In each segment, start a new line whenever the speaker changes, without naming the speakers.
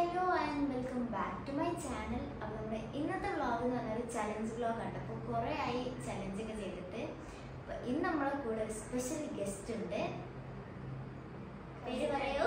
Hello and welcome back to my channel അപ്പോൾ നമ്മുടെ ഇന്നത്തെ വ്ളോഗ് എന്ന് പറഞ്ഞാൽ ഒരു ചലഞ്ച് വ്ളോഗ് ആണ് അപ്പോൾ കുറേ ആയി ചലഞ്ച് ഒക്കെ ചെയ്തിട്ട് അപ്പോൾ ഇന്ന് നമ്മളെ കൂടെ ഒരു സ്പെഷ്യൽ ഗസ്റ്റ് ഉണ്ട് പേര് പറയൂ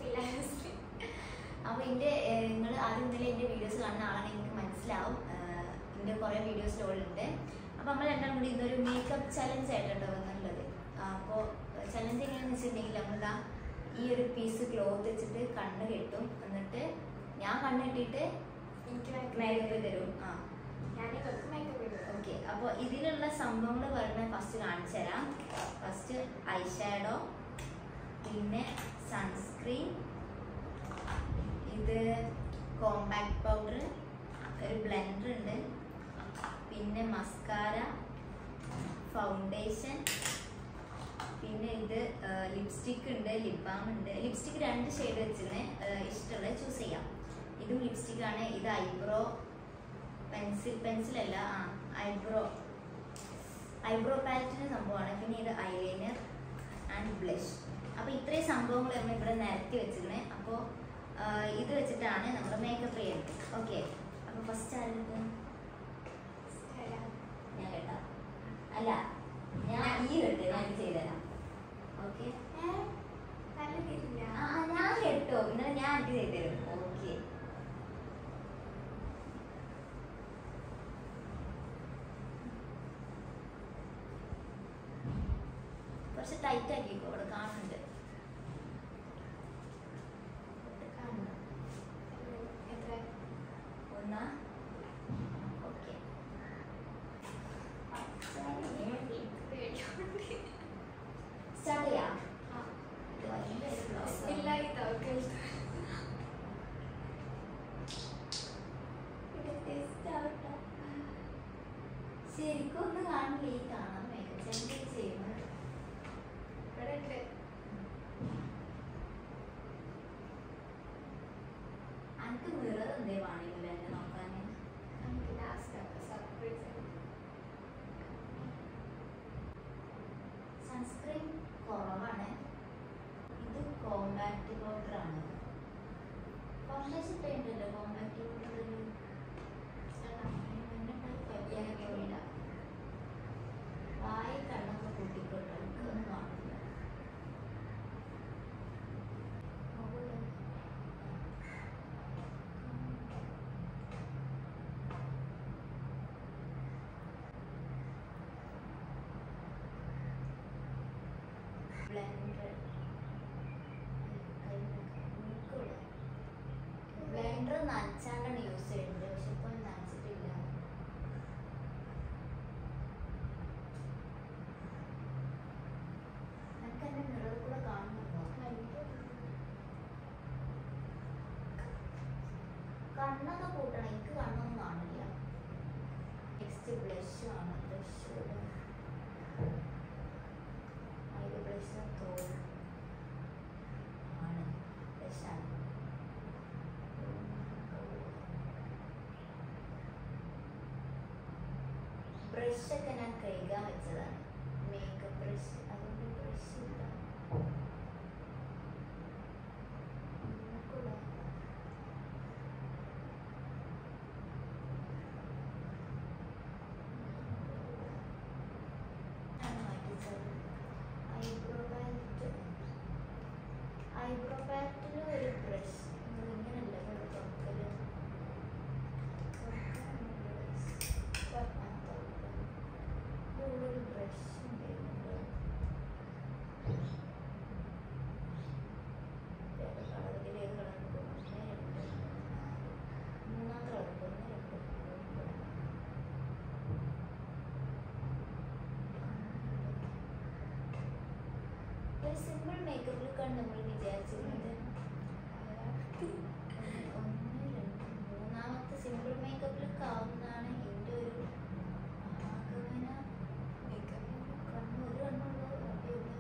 അപ്പോൾ എൻ്റെ നിങ്ങൾ ആദ്യം മുതലേ എൻ്റെ വീഡിയോസ് കാണുന്ന ആളാണെങ്കിൽ നിങ്ങൾക്ക് മനസ്സിലാവും ഏഹ്, എൻ്റെ കുറേ വീഡിയോസ് ഉണ്ട് അപ്പോൾ നമ്മൾ രണ്ടാം കൂടി ഇന്നൊരു മേക്കപ്പ് ചലഞ്ച് ആയിട്ടുണ്ട് വന്നുള്ളത് അപ്പോൾ ചലഞ്ച് എങ്ങനെയാണെന്ന് വെച്ചിട്ടുണ്ടെങ്കിൽ നമ്മളിതാ ഈ ഒരു പീസ് ക്ലോത്ത് വെച്ചിട്ട് കണ്ണ് കെട്ടും എന്നിട്ട് ഞാൻ കണ്ണ് കെട്ടിയിട്ട് മേക്കപ്പ് തരും ആ ഓക്കെ അപ്പോൾ ഇതിലുള്ള സംഭവങ്ങൾ പറഞ്ഞ ഫസ്റ്റ് കാണിച്ചു തരാം ഫസ്റ്റ് ഐഷാഡോ പിന്നെ സൺസ്ക്രീൻ ഇത് കോമ്പാക്ട് പൗഡർ ഒരു ബ്ലെൻഡർ ഉണ്ട് പിന്നെ മസ്കാര ഫൗണ്ടേഷൻ പിന്നെ ഇത് ലിപ്സ്റ്റിക് ഉണ്ട് ലിപ് ബാം ഉണ്ട് ലിപ്സ്റ്റിക് രണ്ട് ഷെയ്ഡ് വെച്ചിട്ട് ഇഷ്ടമുള്ളത് ചൂസ് ചെയ്യാം ഇതും ലിപ്സ്റ്റിക് ആണ് ഇത് ഐബ്രോ പെൻസിൽ പെൻസിൽ അല്ല ആ ഐബ്രോ ഐബ്രോ പാലറ്റിന്റെ സംഭവമാണ് പിന്നെ ഇത് ഐലൈനർ ആൻഡ് ബ്ലഷ് അപ്പോൾ ഇത്രയും സംഭവങ്ങൾ നമ്മൾ ഇവിടെ നിരത്തി വെച്ചിരുന്നത് അപ്പോൾ ഇത് വെച്ചിട്ടാണ് നമ്മൾ മേക്കപ്പ് ചെയ്യുന്നത് ഓക്കെ അപ്പോൾ ഫസ്റ്റ് ആരെടുക്കും ഞാൻ കേട്ടാ അല്ല ഞാൻ ഈ കെട്ട് ഞാൻ ഇത് ചെയ്തുതരാം ഓക്കെ ആ ആ, ഞാൻ കെട്ടോ പിന്നെ ഞാൻ ഇത് ചെയ്തുതരും ഓക്കെ കുറച്ച് ടൈറ്റ് ആക്കിക്കോ അവിടെ കാണുന്നുണ്ട് കാണുന്നു ഒന്നാ ഓക്കെ സ്റ്റാർട്ട് ചെയ്യാം ഇത് ഭയങ്കര block ആണ്. ഇത് test ആവട്ടെ. ശരിക്കും ഒന്ന് കാണില്ല ഈ കാണാൻ മേക്കപ്പ് ചെറിയ ചെയ്യുന്നത് അനക്ക് മിറർ എന്തേ വാണിയില്ല എന്നെ നോക്കാൻ സൺസ്ക്രീൻ കുറവാണ് ഇത് കോമ്പാക്ട് പൗഡർ ആണ് ഫൗണ്ടേഷൻ പെയിന്റ് കോമ്പാക്ട് പൗഡർ വായി കണ്ണൊക്കെ കൂട്ടിക്കൊണ്ടു എനിക്കൊന്നും കാണില്ല ബ്ലെൻഡർ ബ്ലെൻഡർ നനച്ചാണ്ടാണ് യൂസ് ചെയ്യുന്നത് പക്ഷെ ഇപ്പോൾ നനച്ചിട്ടില്ല എനിക്ക് എൻ്റെ മിറർ കൂടെ കാണുന്നുണ്ടോ കണ്ണൊക്കെ കൂട്ടണം എനിക്ക് കണ്ണൊന്നും കാണില്ല നെക്സ്റ്റ് ബ്ലഷ് ആണ് ബ്ലഷ് അതിൽ ബ്ലഷ് തോൽ ആണ് ബ്ലഷാണ് ബ്രഷൊക്കെ ഞാൻ കഴുകാൻ വെച്ചതാണ് മേക്കപ്പ് ബ്രഷ് അതുകൊണ്ട് ബ്രഷ് ഇല്ല ഒന്നുകൂടെ. ഞാൻ മാറ്റിച്ചത് ഐബ്രോ പാലറ്റ് ഐബ്രോ പാലറ്റിൽ ഒരു ബ്രഷ് ഇങ്ങനെയല്ല ഇവിടെ തുറക്കല് ഒരു ബ്രഷ് ഉണ്ടായിരുന്നു ഏത് കളർ ഇതിൽ ഏത് കളർ ഒന്ന് രണ്ട് മൂന്നാം കളർ ഒന്ന് രണ്ട് മൂന്ന് ഒരു സിമ്പിൾ മേക്കപ്പ് ലുക്കാണ് നമ്മൾ വിചാരിച്ചിരുന്നത് ഒന്ന് രണ്ട് മൂന്നാമത്തെ സിമ്പിൾ മേക്കപ്പ് ലുക്ക് ആവുന്നതാണ് എൻ്റെ ഒരു ആഗമന കണ്ണ് ഒരു കണ്ണുള്ളൂ അവിടെ ഇവിടെ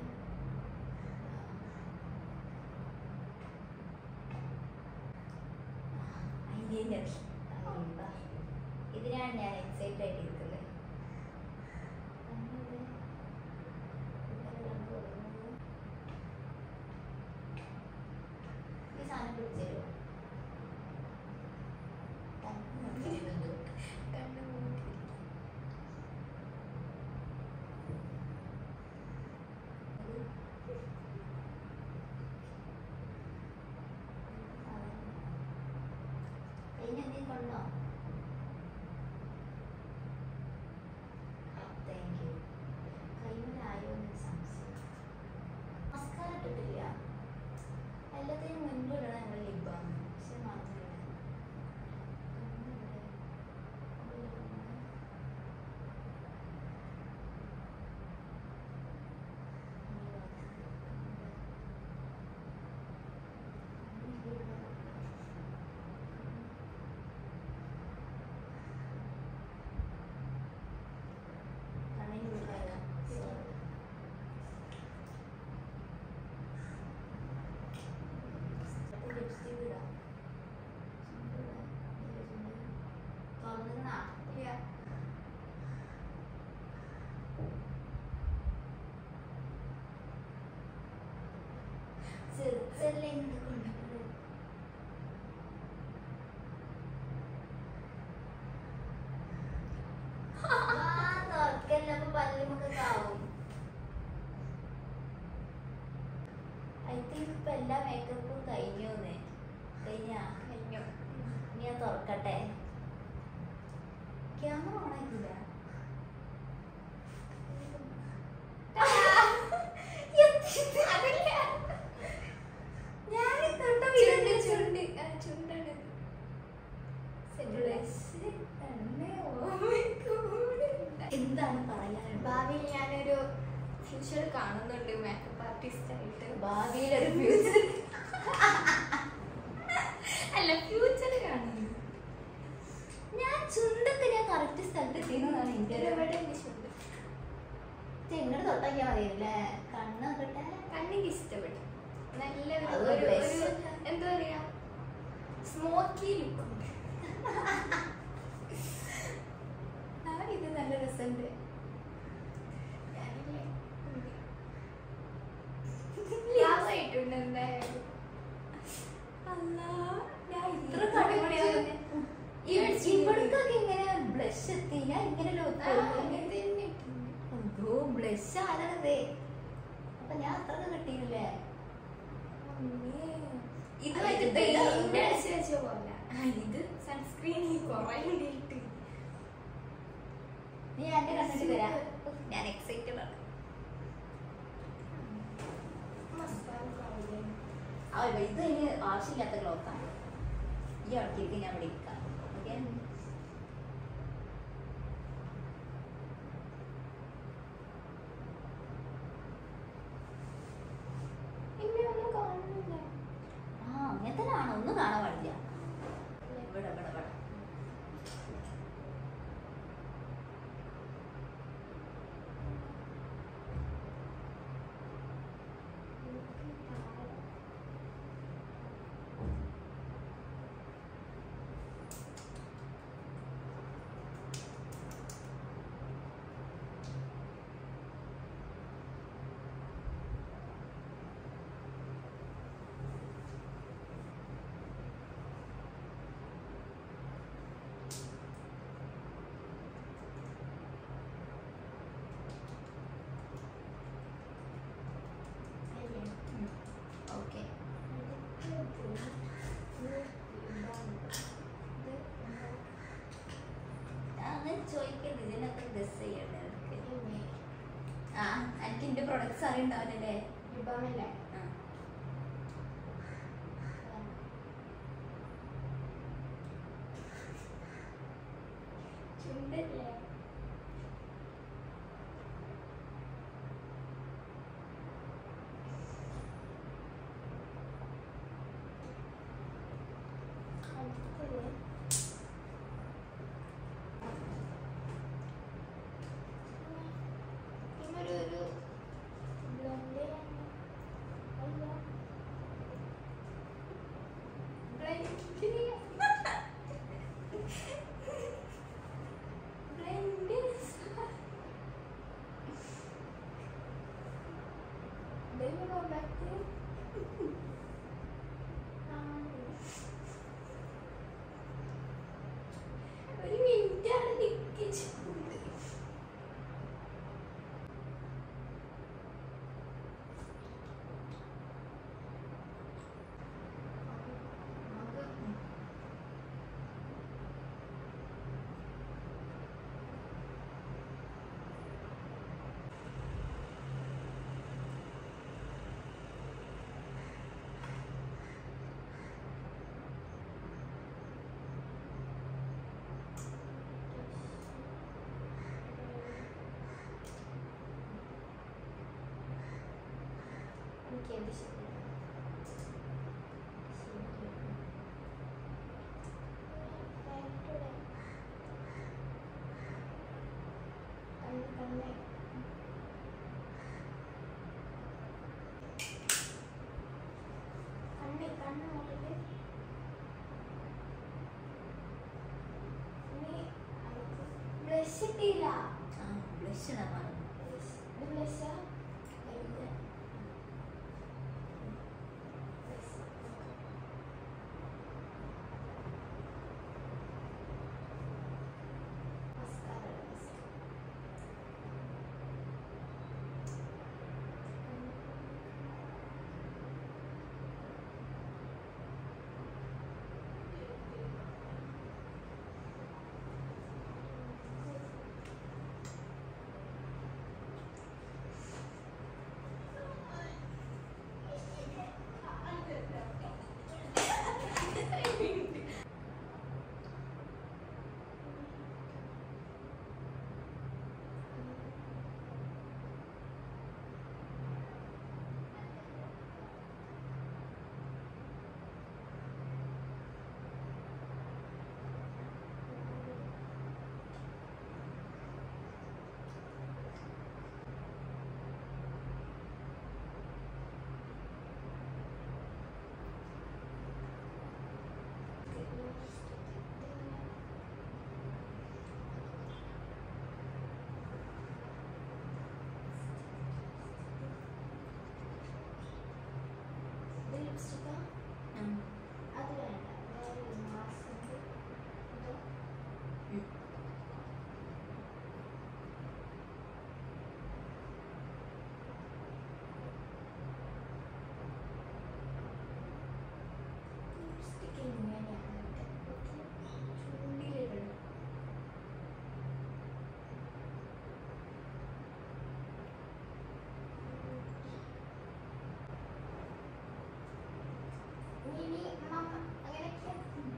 അതിൻ്റെ ഇതിനാണ് ഞാൻ എക്സൈറ്റ് ആയിട്ട് ഇരിക്കുന്നത് കണ്ണിവിടെ ഇങ്ങനെ കണ്ണ് തുറന്നത്. ഈ സാധനം പിടിച്ചു തരുമോ കഴിഞ്ഞ എന്തെങ്കിലും കൊണ്ടോ താങ്ക് യു കൈമലായോ എന്ന് സംശയം മസ്കാര ഇട്ടിട്ടില്ല എല്ലാത്തിനും മുൻപ് ഇടണം നമ്മൾ ലിപ് ബാം പക്ഷെ മറന്നില്ല കണ്ണിന് ഉൾക്കായതാ സോറി ലിപ്സ്റ്റിക് ഇടാം തുറന്നിരുന്നാ ഇല്ല ചെറുച്ചല്ലേ ഇങ്ങോട്ട് കൊണ്ടുവരുന്നത് ആ, തുറക്കല്ല അപ്പൊ പല്ലുമൊക്കെ കാവും ഐ തിങ്ക് ഇപ്പൊ എല്ലാ മേക്കപ്പും കഴിഞ്ഞു എന്ന് കഴിഞ്ഞ കഴിഞ്ഞു ഇനി ഞാൻ തുറക്കട്ടെ ക്യാമറ ഓൺ ആക്കില്ല എന്താണ് പറയാനുള്ളത്
ഭാവിയിൽ ഞാനൊരു ഫ്യൂച്ചർ കാണുന്നുണ്ട് മേക്കപ്പ് ആർട്ടിസ്റ്റ് ആയിട്ട്
ഭാവിയിൽ ഒരു ഫ്യൂച്ചർ
അല്ല ഫ്യൂച്ചർ കാണുന്നു
ഞാൻ ചുണ്ടൊക്കെ ഞാൻ കറക്റ്റ് സ്ഥലത്ത് എത്തിയെന്നാണ് എൻ്റെ ഒരു
ഇവിടെ എൻ്റെ ചുണ്ട്
ഇങ്ങോട്ട് തൊട്ടാക്കിയാൽ മതിയല്ലേ കണ്ണ് നോക്കട്ടെ
കണ്ണിക്ക് ഇഷ്ടപ്പെട്ടു നല്ല ഒരു-
അത്
ഒരു
blush.
ഒരു എന്താ പറയാ സ്മോക്കി ലുക്ക് ഉണ്ട്
ആ ഇത് നല്ല രസമുണ്ട്
ഞാനില്ലേ ലാഭായിട്ടുണ്ട് എന്തായാലും
അല്ലാ, ഞാൻ ഇത്ര
ഇത്
കടിപൊളിയാവുന്നെ.
ഈ
ഇ-
അടിച്ച്
ഇവിടേക്കൊക്കെ ഇങ്ങനെ ബ്ലഷ് എത്തി ഞാൻ ഇങ്ങനെ look
ആ,
കൊടുക്കുന്നു.
ഇത് തന്നെ ഇട്ടുണ്ട്.
എന്തോ ബ്ലഷ് ആണത് അപ്പൊ ഞാൻ അത്രക്ക് കിട്ടിയില്ലേ
അമ്മേ. ഇത്
ആ,
മറ്റേ
ഇത്
പെയിന്റ്
ഇതാ.
അടിച്ച് വെച്ച പോലെ ആ, ഇത് സൺസ്ക്രീൻ കുറെ ഇട്ട്
നീ എന്റെ കണ്ടിട്ട് വരാം ഉഫ്, ഞാൻ എക്സൈറ്റഡ് ആണ്
മസാല കാവില്ലേ
ആ ഇത് ഇനി ആവശ്യമില്ലാത്ത ക്ലോത്താണ് ഈ അടക്കിയിട്ട് ഞാൻ ഇവിടെ ഇരിക്കാം ഓക്കെ
എന്നെ ഒന്നും കാണുന്നില്ല
ആ അങ്ങനെ തന്നെ ആണ് ഒന്നും കാണാൻ പാടില്ല ഇവിടെ ഇവിടെ ഇവിടെ ഓക്കെ അങ്ങനെ ചോദിക്കരുത് ഇതിനൊക്കെ ഗസ് ചെയ്യണ്ടേ അവർക്ക് ആ എനിക്ക് എന്റെ പ്രൊഡക്ട്സ് അറിയണ്ടാവില്ലല്ലേ
വിഭാഗമല്ലേ
ആ
ചുണ്ടല്ലേ അടുത്തത് ഇന്നൊരു ഒരു ബ്ലെൻഡ് ബ്ലഷ് ഇട്ടില്ല
ആ ബ്ലഷ് ഇടാൻ മറന്നു
ഇത് ബ്ലഷാ ഇല്ല മസ്കാര ലിപ്സ്റ്റിക്കാ
ഉം.
അത് വേണ്ട വേറെ മാസ്ക്
ഉം.
ലിപ്സ്റ്റിക് ഇങ്ങനെയാണ് ചൂണ്ടിലിടണം ഇനി മമ്മ അങ്ങനെയൊക്കെ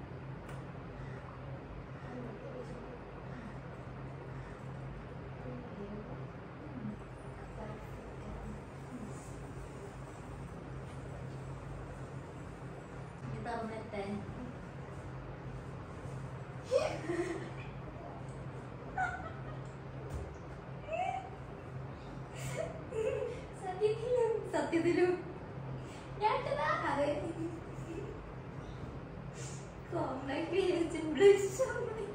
ഇത് തുറന്നിട്ടെ
സത്യത്തിലും
സത്യത്തിലും
ഞാട്ടതാ
അതെ കോമ്പാക്ട് ചെയ്ത് ബ്ലഷ്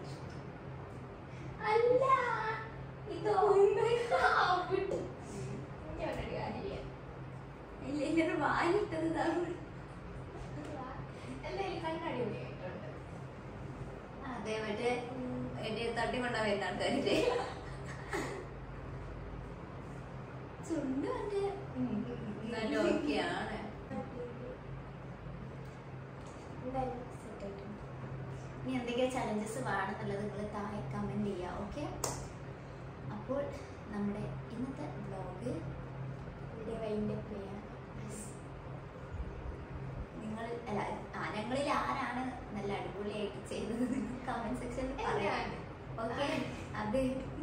അല്ല ഇത് അവിടെ ഞാനൊരു കാര്യമില്ല
ഇല്ല ഇങ്ങനെ വായിട്ടത് ഇതാണ്
എന്തായാലും കണ്ണാടി ഉപയോഗിച്ചിട്ടുണ്ട്
അതെ മറ്റേ എന്റെ തട്ടിക്കൊണ്ടാ വരുന്ന ആൾക്കാരില്ലേ ചുണ്ട് മറ്റേ നല്ല ഓക്കെയാണ്
എന്തായാലും സെറ്റ് ആയിട്ടുണ്ട്
ഇനി എന്തൊക്കെയാ ചലഞ്ചസ് വേണമെന്നുള്ളത് നിങ്ങൾ താഴെ കമൻറ്റ് ചെയ്യുക ഓക്കെ അപ്പോൾ നമ്മുടെ ഇന്നത്തെ വ്ലോഗ്
ഇവിടെ വൈൻഡ് അപ്പ് ചെയ്യാം
നിങ്ങൾ അല്ല ആ ഞങ്ങളിൽ ആരാണ് നല്ല അടിപൊളിയായിട്ട് ചെയ്തത് കമന്റ് സെക്ഷനിൽ പറയാം
ഞാൻ.
ഓക്കെ അത്